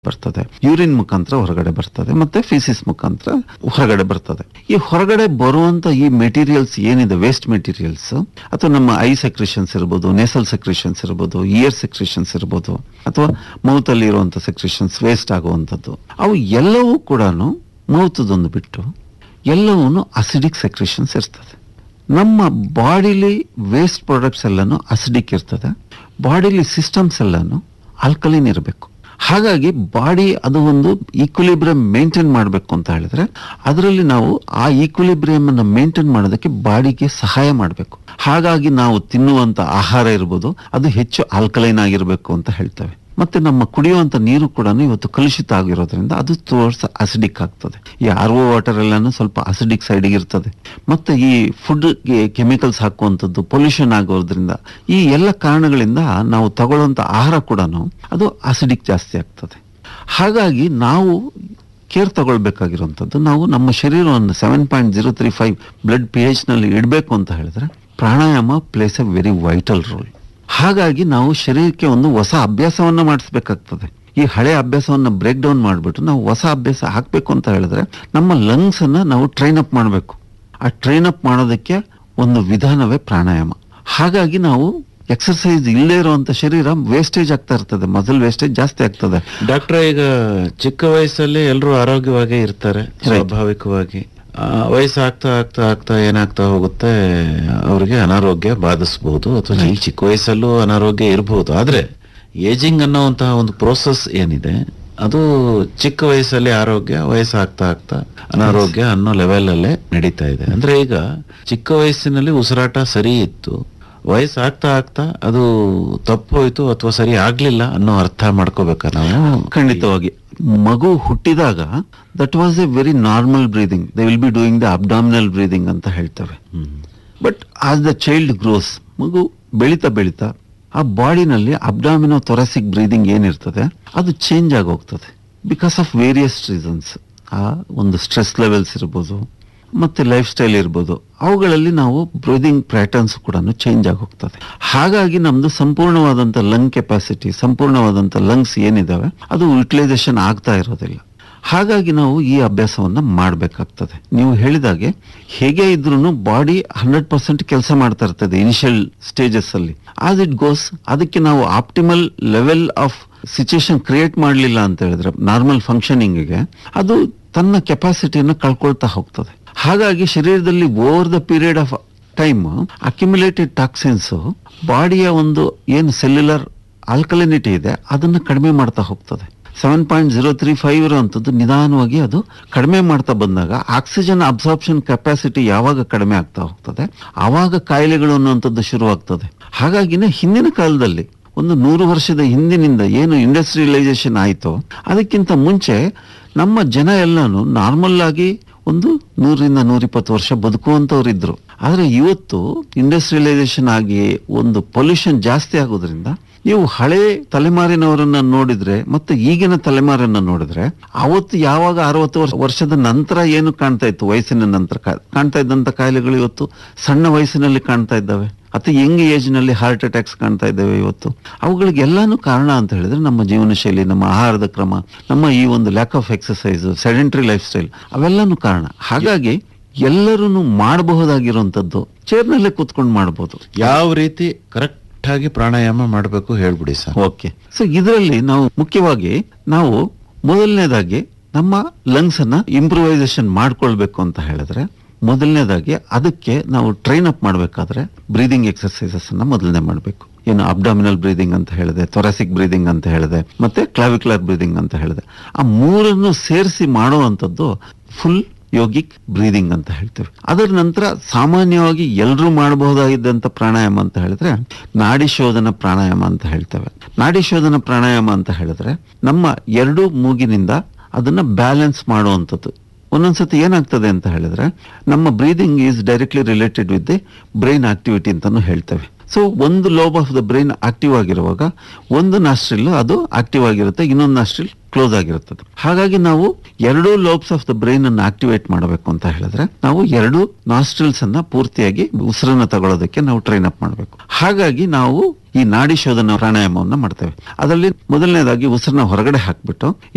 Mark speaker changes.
Speaker 1: ಬರ್ತದೆ ಯೂರಿನ್ ಮುಖಾಂತರ ಹೊರಗಡೆ ಬರ್ತದೆ ಮತ್ತೆ ಫಿಸಿಸ್ ಮುಖಾಂತರ ಹೊರಗಡೆ ಬರ್ತದೆ ಈ ಹೊರಗಡೆ ಬರುವಂತ ಈ ಮೆಟೀರಿಯಲ್ಸ್ ಏನಿದೆ ವೇಸ್ಟ್ ಮೆಟೀರಿಯಲ್ಸ್ ಅಥವಾ ನಮ್ಮ ಐ ಸೆಕ್ರೇಷನ್ಸ್ ಇರ್ಬೋದು ನೇಸಲ್ ಸೆಕ್ರೇಷನ್ಸ್ ಇರ್ಬೋದು ಇಯರ್ ಸೆಕ್ರೇಷನ್ಸ್ ಇರ್ಬೋದು ಅಥವಾ ಮೌತ್ ಅಲ್ಲಿ ಇರುವಂತ ಸೆಕ್ರೇಷನ್ಸ್ ವೇಸ್ಟ್ ಆಗುವಂಥದ್ದು ಅವು ಎಲ್ಲವೂ ಕೂಡ ಮೌತದೊಂದು ಬಿಟ್ಟು ಎಲ್ಲವೂ ಅಸಿಡಿಕ್ ಸೆಕ್ರೇಷನ್ಸ್ ಇರ್ತದೆ ನಮ್ಮ ಬಾಡಿಲಿ ವೇಸ್ಟ್ ಪ್ರಾಡಕ್ಟ್ಸ್ ಎಲ್ಲಾನು ಅಸಿಡಿಕ್ ಇರ್ತದೆ ಬಾಡಿಲಿ ಸಿಸ್ಟಮ್ಸ್ ಎಲ್ಲಾನು ಆಲ್ಕಲಿನ್ ಇರಬೇಕು ಹಾಗಾಗಿ ಬಾಡಿ ಅದು ಒಂದು ಈಕ್ವಿಲಿಬ್ರಿಯಂ ಮೇಂಟೈನ್ ಮಾಡಬೇಕು ಅಂತ ಹೇಳಿದ್ರೆ ಅದರಲ್ಲಿ ನಾವು ಆ ಈಕ್ವಿಲಿಬ್ರಿಯಂ ಅನ್ನು ಮೇಂಟೈನ್ ಮಾಡೋದಕ್ಕೆ ಬಾಡಿಗೆ ಸಹಾಯ ಮಾಡಬೇಕು ಹಾಗಾಗಿ ನಾವು ತಿನ್ನುವಂತ ಆಹಾರ ಇರ್ಬೋದು ಅದು ಹೆಚ್ಚು ಆಲ್ಕಲೈನ್ ಆಗಿರಬೇಕು ಅಂತ ಹೇಳ್ತೇವೆ ಮತ್ತೆ ನಮ್ಮ ಕುಡಿಯುವಂತ ನೀರು ಕೂಡ ಇವತ್ತು ಕಲುಷಿತ ಆಗಿರೋದ್ರಿಂದ ಅದು ತೋರ್ಸ್ ಅಸಿಡಿಕ್ ಆಗ್ತದೆ ಈ ಆರ್ ಒ ವಾಟರ್ ಎಲ್ಲಾನು ಸ್ವಲ್ಪ ಅಸಿಡಿಕ್ ಸೈಡ್ ಇರ್ತದೆ ಮತ್ತೆ ಈ ಫುಡ್ ಕೆಮಿಕಲ್ಸ್ ಹಾಕುವಂಥದ್ದು ಪೊಲ್ಯೂಷನ್ ಆಗೋದ್ರಿಂದ ಈ ಎಲ್ಲ ಕಾರಣಗಳಿಂದ ನಾವು ತಗೊಳ್ಳುವಂತ ಆಹಾರ ಕೂಡ ಅದು ಅಸಿಡಿಕ್ ಜಾಸ್ತಿ ಆಗ್ತದೆ ಹಾಗಾಗಿ ನಾವು ಕೇರ್ ತಗೊಳ್ಬೇಕಾಗಿರುವಂಥದ್ದು ನಾವು ನಮ್ಮ ಶರೀರವನ್ನು seven point zero three five blood P H ನಲ್ಲಿ ಇಡಬೇಕು ಅಂತ ಹೇಳಿದ್ರೆ pranayama plays a very vital role ಹಾಗಾಗಿ ನಾವು ಶರೀರಕ್ಕೆ ಒಂದು ಹೊಸ ಅಭ್ಯಾಸವನ್ನ ಮಾಡಿಸ್ಬೇಕಾಗ್ತದೆ ಈ ಹಳೆ ಅಭ್ಯಾಸವನ್ನ ಬ್ರೇಕ್ ಡೌನ್ ಮಾಡಿಬಿಟ್ಟು ನಾವು ಹೊಸ ಅಭ್ಯಾಸ ಹಾಕ್ಬೇಕು ಅಂತ ಹೇಳಿದ್ರೆ ನಮ್ಮ ಲಂಗ್ಸ್ ಅನ್ನ ನಾವು ಟ್ರೈನ್ ಅಪ್ ಮಾಡಬೇಕು ಆ ಟ್ರೈನ್ ಅಪ್ ಮಾಡೋದಕ್ಕೆ ಒಂದು ವಿಧಾನವೇ ಪ್ರಾಣಾಯಾಮ ಹಾಗಾಗಿ ನಾವು ಎಕ್ಸರ್ಸೈಸ್ ಇಲ್ಲೇ ಇರುವಂತ ಶರೀರ ವೇಸ್ಟೇಜ್ ಆಗ್ತಾ ಇರ್ತದೆ ಮಸಲ್ ವೇಸ್ಟೇಜ್ ಜಾಸ್ತಿ ಆಗ್ತದೆ
Speaker 2: ಡಾಕ್ಟ್ರೆ ಈಗ ಚಿಕ್ಕ ವಯಸ್ಸಲ್ಲಿ ಎಲ್ಲರೂ ಆರೋಗ್ಯವಾಗೇ ಇರ್ತಾರೆ ಸ್ವಾಭಾವಿಕವಾಗಿ ಆ, ವಯಸ್ಸು ಆಗ್ತಾ ಆಗ್ತಾ ಆಗ್ತಾ ಏನಾಗ್ತಾ ಹೋಗುತ್ತೆ ಅವರಿಗೆ ಅನಾರೋಗ್ಯ ಬಾಧಿಸಬಹುದು ಅಥವಾ ಈ ಚಿಕ್ಕ ವಯಸ್ಸಲ್ಲೂ ಅನಾರೋಗ್ಯ ಇರಬಹುದು ಆದ್ರೆ ಏಜಿಂಗ್ ಅನ್ನೋಂತಹ ಒಂದು ಪ್ರೋಸೆಸ್ ಏನಿದೆ ಅದು ಚಿಕ್ಕ ವಯಸ್ಸಲ್ಲಿ ಆರೋಗ್ಯ ವಯಸ್ಸು ಆಗ್ತಾ ಆಗ್ತಾ ಅನಾರೋಗ್ಯ ಅನ್ನೋ ಲೆವೆಲ್ ಅಲ್ಲೇ ನಡೀತಾ ಇದೆ ಅಂದ್ರೆ ಈಗ ಚಿಕ್ಕ ವಯಸ್ಸಿನಲ್ಲಿ ಉಸಿರಾಟ ಸರಿ ಇತ್ತು ವಯಸ್ಸು ಆಗ್ತಾ ಆಗ್ತಾ ಅದು ತಪ್ಪು ಹೋಯ್ತು ಅಥವಾ ಸರಿ ಆಗ್ಲಿಲ್ಲ ಅನ್ನೋ ಅರ್ಥ ಮಾಡ್ಕೋಬೇಕಾ ನಾವು
Speaker 1: ಖಂಡಿತವಾಗಿ ಮಗು ಹುಟ್ಟಿದಾಗ that was a very normal breathing they will be doing the abdominal breathing ಅಂತ ಹೇಳ್ತೇವೆ
Speaker 2: hmm.
Speaker 1: But as the child grows ಮಗು ಬೆಳೀತಾ ಬೆಳೀತಾ ಆ ಬಾಡಿನಲ್ಲಿ ಅಬ್ಡಾಮಿನೋ ಥೊರಾಸಿಕ್ ಬ್ರೀದಿಂಗ್ ಏನಿರ್ತದೆ ಅದು ಚೇಂಜ್ ಆಗಿ ಹೋಗ್ತದೆ ಬಿಕಾಸ್ ಆಫ್ ವೇರಿಯಸ್ ರೀಸನ್ಸ್ ಆ ಒಂದು ಸ್ಟ್ರೆಸ್ ಲೆವೆಲ್ಸ್ ಇರ್ಬೋದು ಮತ್ತೆ ಲೈಫ್ ಸ್ಟೈಲ್ ಇರ್ಬೋದು ಅವುಗಳಲ್ಲಿ ನಾವು ಬ್ರೀದಿಂಗ್ ಪ್ಯಾಟರ್ನ್ಸ್ ಕೂಡ ಚೇಂಜ್ ಆಗಿ ಹೋಗ್ತದೆ ಹಾಗಾಗಿ ನಮ್ದು ಸಂಪೂರ್ಣವಾದಂತ ಲಂಗ್ ಕೆಪಾಸಿಟಿ ಸಂಪೂರ್ಣವಾದಂತ ಲಂಗ್ಸ್ ಏನಿದಾವೆ ಅದು ಯುಟಿಲೈಸೇಷನ್ ಆಗ್ತಾ ಇರೋದಿಲ್ಲ ಹಾಗಾಗಿ ನಾವು ಈ ಅಭ್ಯಾಸವನ್ನ ಮಾಡಬೇಕಾಗ್ತದೆ ನೀವು ಹೇಳಿದಾಗೆ ಹೇಗೆ ಇದ್ರೂ ಬಾಡಿ ಹಂಡ್ರೆಡ್ ಪರ್ಸೆಂಟ್ ಕೆಲಸ ಮಾಡ್ತಾ ಇರ್ತದೆ ಇನಿಷಿಯಲ್ ಸ್ಟೇಜಸ್ ಅಲ್ಲಿ ಆಸ್ ಇಟ್ ಗೋಸ್ ಅದಕ್ಕೆ ನಾವು optimal level of situation create ಮಾಡಲಿಲ್ಲ ಅಂತ ಹೇಳಿದ್ರೆ ನಾರ್ಮಲ್ ಫಂಕ್ಷನಿಂಗ್ಗೆ ಅದು ತನ್ನ ಕೆಪಾಸಿಟಿಯನ್ನು ಕಳ್ಕೊಳ್ತಾ ಹೋಗ್ತದೆ ಹಾಗಾಗಿ ಶರೀರದಲ್ಲಿ over the period of time accumulated toxins ಬಾಡಿಯ ಒಂದು ಏನು ಸೆಲ್ಯುಲರ್ ಆಲ್ಕಲಿನಿಟಿ ಇದೆ ಅದನ್ನ ಕಡಿಮೆ ಮಾಡ್ತಾ ಹೋಗ್ತದೆ seven point zero three five ಇರುವಂಥದ್ದು ನಿಧಾನವಾಗಿ ಅದು ಕಡಿಮೆ ಮಾಡ್ತಾ ಬಂದಾಗ ಆಕ್ಸಿಜನ್ ಅಬ್ಸಾರ್ಪ್ಷನ್ ಕೆಪಾಸಿಟಿ ಯಾವಾಗ ಕಡಿಮೆ ಆಗ್ತಾ ಹೋಗ್ತದೆ ಆವಾಗ ಕಾಯಿಲೆಗಳು ಅನ್ನುವಂಥದ್ದು ಶುರುವಾಗ್ತದೆ ಹಾಗಾಗಿನೇ ಹಿಂದಿನ ಕಾಲದಲ್ಲಿ ಒಂದು ನೂರು ವರ್ಷದ ಹಿಂದಿನಿಂದ ಏನು ಇಂಡಸ್ಟ್ರಿಯಲೈಸೇಷನ್ ಆಯಿತೋ ಅದಕ್ಕಿಂತ ಮುಂಚೆ ನಮ್ಮ ಜನ ಎಲ್ಲಾನು ನಾರ್ಮಲ್ ಆಗಿ ಒಂದು ನೂರಿಂದ ನೂರಿಪ್ಪತ್ತು ವರ್ಷ ಬದುಕುವಂತವ್ರಿದ್ರು ಆದ್ರೆ ಇವತ್ತು ಇಂಡಸ್ಟ್ರಿಯಲೈಸೇಷನ್ ಆಗಿ ಒಂದು ಪೊಲ್ಯೂಷನ್ ಜಾಸ್ತಿ ಆಗೋದ್ರಿಂದ ನೀವು ಹಳೆ ತಲೆಮಾರಿನವರನ್ನ ನೋಡಿದ್ರೆ ಮತ್ತೆ ಈಗಿನ ತಲೆಮಾರನ್ನ ನೋಡಿದ್ರೆ ಅವತ್ತು ಯಾವಾಗ ಅರವತ್ತು ವರ್ಷ ವರ್ಷದ ನಂತರ ಏನು ಕಾಣ್ತಾ ಇತ್ತು ವಯಸ್ಸಿನ ನಂತರ ಕಾ- ಕಾಣ್ತಾ ಇದ್ದಂತ ಕಾಯಿಲೆಗಳು ಇವತ್ತು ಸಣ್ಣ ವಯಸ್ಸಿನಲ್ಲಿ ಕಾಣ್ತಾ ಇದ್ದಾವೆ ಅತಿ ಯಂಗ್ ಏಜ್ ನಲ್ಲಿ ಹಾರ್ಟ್ ಅಟ್ಯಾಕ್ಸ್ ಕಾಣ್ತಾ ಇದ್ದೇವೆ ಇವತ್ತು ಅವುಗಳಿಗೆಲ್ಲಾನು ಕಾರಣ ಅಂತ ಹೇಳಿದ್ರೆ ನಮ್ಮ ಜೀವನ ಶೈಲಿ ನಮ್ಮ ಆಹಾರದ ಕ್ರಮ ನಮ್ಮ ಈ ಒಂದು lack of exercise sedentary lifestyle ಅವೆಲ್ಲಾನು ಕಾರಣ ಹಾಗಾಗಿ ಎಲ್ಲರೂ ಮಾಡಬಹುದಾಗಿರುವಂತದ್ದು ಚೇರ್ನಲ್ಲೇ ಕೂತ್ಕೊಂಡು ಮಾಡಬಹುದು
Speaker 2: ಯಾವ ರೀತಿ ಕರೆಕ್ಟ್ ಆಗಿ ಪ್ರಾಣಾಯಾಮ ಮಾಡಬೇಕು ಹೇಳ್ಬಿಡಿ ಸರ್
Speaker 1: ಓಕೆ ಸೊ ಇದರಲ್ಲಿ ನಾವು ಮುಖ್ಯವಾಗಿ ನಾವು ಮೊದಲನೇದಾಗಿ ನಮ್ಮ ಲಂಗ್ಸ್ ಅನ್ನ ಇಂಪ್ರೂವೈಸೇಷನ್ ಮಾಡ್ಕೊಳ್ಬೇಕು ಅಂತ ಹೇಳಿದ್ರೆ ಮೊದಲನೇದಾಗಿ ಅದಕ್ಕೆ ನಾವು ಟ್ರೈನ್ ಅಪ್ ಮಾಡಬೇಕಾದ್ರೆ ಬ್ರೀದಿಂಗ್ ಎಕ್ಸರ್ಸೈಸಸ್ ಅನ್ನ ಮೊದಲನೇ ಮಾಡಬೇಕು ಏನು ಅಬ್ಡಾಮಿನಲ್ ಬ್ರೀದಿಂಗ್ ಅಂತ ಹೇಳಿದೆ ಥೊರಾಸಿಕ್ ಬ್ರೀದಿಂಗ್ ಅಂತ ಹೇಳಿದೆ ಮತ್ತೆ ಕ್ಲಾವಿಕ್ಯುಲರ್ ಬ್ರೀದಿಂಗ್ ಅಂತ ಹೇಳಿದೆ ಆ ಮೂರನ್ನು ಸೇರಿಸಿ ಮಾಡುವಂಥದ್ದು ಫುಲ್ ಯೋಗಿಕ್ ಬ್ರೀದಿಂಗ್ ಅಂತ ಹೇಳ್ತೇವೆ ಅದರ ನಂತರ ಸಾಮಾನ್ಯವಾಗಿ ಎಲ್ಲರೂ ಮಾಡಬಹುದಾಗಿದ್ದಂತ ಪ್ರಾಣಾಯಾಮ ಅಂತ ಹೇಳಿದ್ರೆ ನಾಡಿ ಶೋಧನ ಪ್ರಾಣಾಯಾಮ ಅಂತ ಹೇಳ್ತೇವೆ ನಾಡಿ ಶೋಧನ ಪ್ರಾಣಾಯಾಮ ಅಂತ ಹೇಳಿದ್ರೆ ನಮ್ಮ ಎರಡು ಮೂಗಿನಿಂದ ಅದನ್ನ ಬ್ಯಾಲೆನ್ಸ್ ಮಾಡುವಂಥದ್ದು ಒಂದೊಂದ್ಸತಿ ಏನಾಗ್ತದೆ ಅಂತ ಹೇಳಿದ್ರೆ ನಮ್ಮ breathing is directly related with the brain activity ಅಂತಾನು ಹೇಳ್ತೇವೆ ಸೊ ಒಂದು lobe of the brain active ಆಗಿರುವಾಗ ಒಂದು ನಾಸ್ಟ್ರಿಲ್ ಅದು ಆಕ್ಟಿವ್ ಆಗಿರುತ್ತೆ ಇನ್ನೊಂದು ನಾಸ್ಟ್ರಿಲ್ ಕ್ಲೋಸ್ ಆಗಿರುತ್ತದೆ ಹಾಗಾಗಿ ನಾವು ಎರಡೂ ಲೋಬ್ಸ್ ಆಫ್ ದ ಬ್ರೈನ್ ಅನ್ನು ಆಕ್ಟಿವೇಟ್ ಮಾಡಬೇಕು ಅಂತ ಹೇಳಿದ್ರೆ ನಾವು ಎರಡು ನಾಸ್ಟ್ರಿಲ್ಸ್ ಅನ್ನ ಪೂರ್ತಿಯಾಗಿ ಉಸಿರನ್ನ ತಗೊಳ್ಳೋದಕ್ಕೆ ನಾವು ಟ್ರೈನ್ ಅಪ್ ಮಾಡಬೇಕು ಹಾಗಾಗಿ ನಾವು ಈ ನಾಡಿ ಶೋಧನ ಪ್ರಾಣಾಯಾಮವನ್ನ ಮಾಡ್ತೇವೆ ಅದರಲ್ಲಿ ಮೊದಲನೇದಾಗಿ ಉಸಿರನ್ನ ಹೊರಗಡೆ ಹಾಕ್ಬಿಟ್ಟು